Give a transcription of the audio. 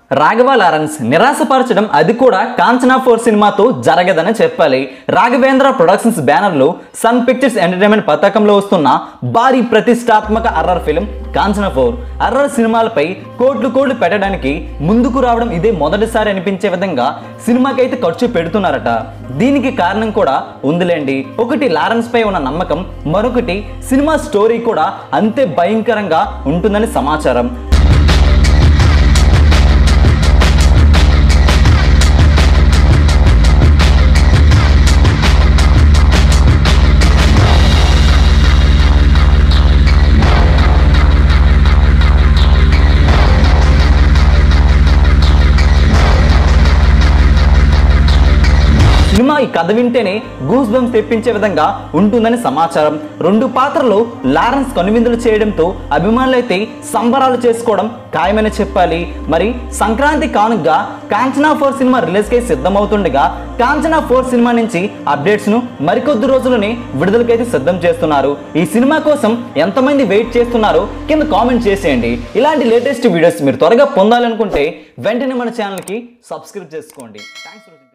Raghava Lawrence నిరాశపరచడం అది కూడా Kanchana four సినిమాతో జరగదని చెప్పాలి రాఘవేంద్ర ప్రొడక్షన్స్ బ్యానర్లో సన్ పిక్చర్స్ ఎంటర్టైన్మెంట్ పతాకంలో వస్తున్న భారీ ప్రతిష్టాత్మక horror film Kanchana four horror సినిమాలపై కోట్లు కోట్లు పెట్టడానికి ముందుకు రావడం ఇదే మొదటిసారి అనిపించే విధంగా సినిమాకైతే ఖర్చు పెడుతున్నారట దీనికి కారణం కూడా ఉందిలేండి ఒకటి లారెన్స్ పై ఉన్న నమ్మకం మరొకటి సినిమా స్టోరీ కూడా అంతే భయంకరంగా ఉంటుందని సమాచారం సినిమా ఈ కథ వింటేనే గూస్ బంప్స్ తెప్పించే విధంగా ఉంటుందని సమాచారం రెండు పాత్రలు లారెన్స్ కనువిందులు చేయడంతో అభిమానులైతే సంబరాలు చేసుకోవడం ఖాయమని చెప్పాలి మరి సంక్రాంతి కానుకగా కాంచనా ఫోర్ సినిమా రిలీజ్కి సిద్ధమవుతుండగా కాంచనా ఫోర్ సినిమా నుంచి అప్డేట్స్ ను మరికొద్ది రోజుల్లోనే విడుదలకైతే సిద్ధం చేస్తున్నారు ఈ సినిమా కోసం ఎంతమంది వెయిట్ చేస్తున్నారో కింద కామెంట్ చేసేయండి ఇలాంటి లేటెస్ట్ వీడియోస్ మీరు త్వరగా పొందాలనుకుంటే వెంటనే మన ఛానల్కి సబ్స్క్రైబ్ చేసుకోండి థ్యాంక్స్ ఫర్